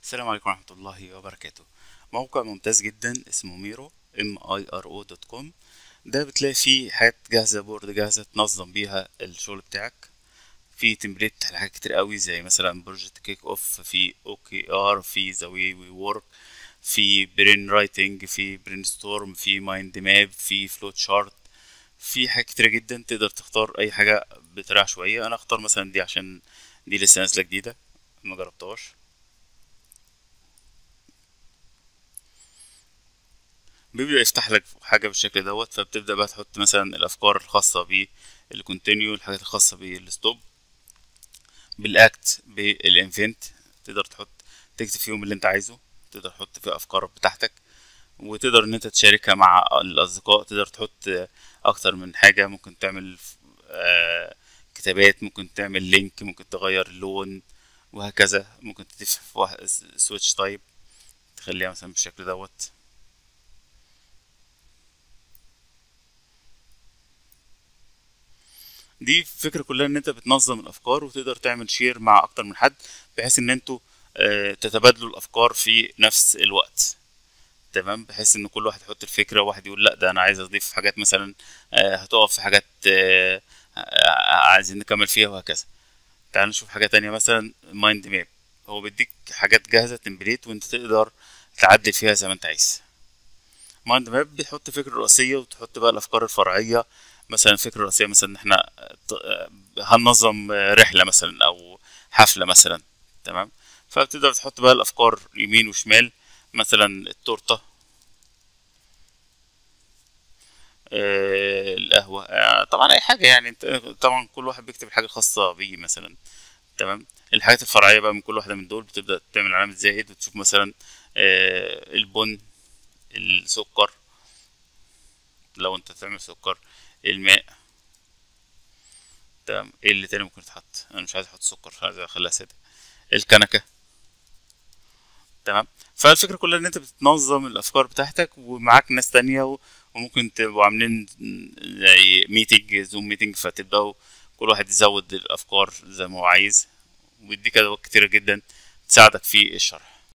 السلام عليكم ورحمة الله وبركاته موقع ممتاز جدا اسمه ميرو ام اي ار او دوت كوم ده بتلاقي فيه حاجات جاهزة بورد جاهزة تنظم بيها الشغل بتاعك في تمبليت حاجات كتير قوي زي مثلا بروجكت كيك اوف في اوكي ار في ذا واي وي ورك في برين رايتنج في برين ستورم في مايند ماب في فلوت شارت في حاجات كتيرة جدا تقدر تختار اي حاجة بطريقة عشوائية انا اختار مثلا دي عشان دي لسه نازلة جديدة ما جربتهاش بيبدأ يفتح لك حاجة بالشكل دوت فبتبدأ بقى تحط مثلا الأفكار الخاصة بالكونتينيو الحاجات الخاصة بالستوب بالأكت بالإنفنت تقدر تحط تكتب فيهم اللي أنت عايزه تقدر تحط فيه أفكار بتاعتك وتقدر إن أنت تشاركها مع الأصدقاء تقدر تحط أكتر من حاجة ممكن تعمل آه كتابات ممكن تعمل لينك ممكن تغير اللون وهكذا ممكن تضيف سويتش تايب تخليها مثلا بالشكل دوت دي فكرة كلها ان انت بتنظم الافكار وتقدر تعمل شير مع اكتر من حد بحيث ان انتوا تتبادلوا الافكار في نفس الوقت تمام بحيث ان كل واحد يحط الفكرة وواحد يقول لا ده انا عايز اضيف حاجات مثلا هتقف في حاجات عايزين نكمل فيها وهكذا تعال نشوف حاجة تانية مثلا مايند ماب هو بيديك حاجات جاهزة تمبليت وانت تقدر تعدل فيها زي ما انت عايز مايند ماب بتحط فكرة رئيسية وتحط بقى الافكار الفرعية مثلا الفكرة الرئيسية مثلا ان احنا هننظم رحلة مثلا او حفلة مثلا تمام فبتقدر تحط بقى الافكار يمين وشمال مثلا التورتة آه القهوة آه طبعا اي حاجة يعني انت طبعا كل واحد بيكتب الحاجة الخاصة بيه مثلا تمام الحاجات الفرعية بقى من كل واحدة من دول بتبدأ تعمل علامة زائد وتشوف مثلا آه البن السكر لو انت تعمل سكر الماء تمام ايه اللي تاني ممكن يتحط انا مش عايز احط سكر عايز اخليها ساده الكنكه تمام فالفكره كلها ان انت بتنظم الافكار بتاعتك ومعاك ناس تانية وممكن تبقوا عاملين زي ميتنج زوم ميتنج فتبداوا كل واحد يزود الافكار زي ما هو عايز ويديك ادوات كتيره جدا تساعدك في الشرح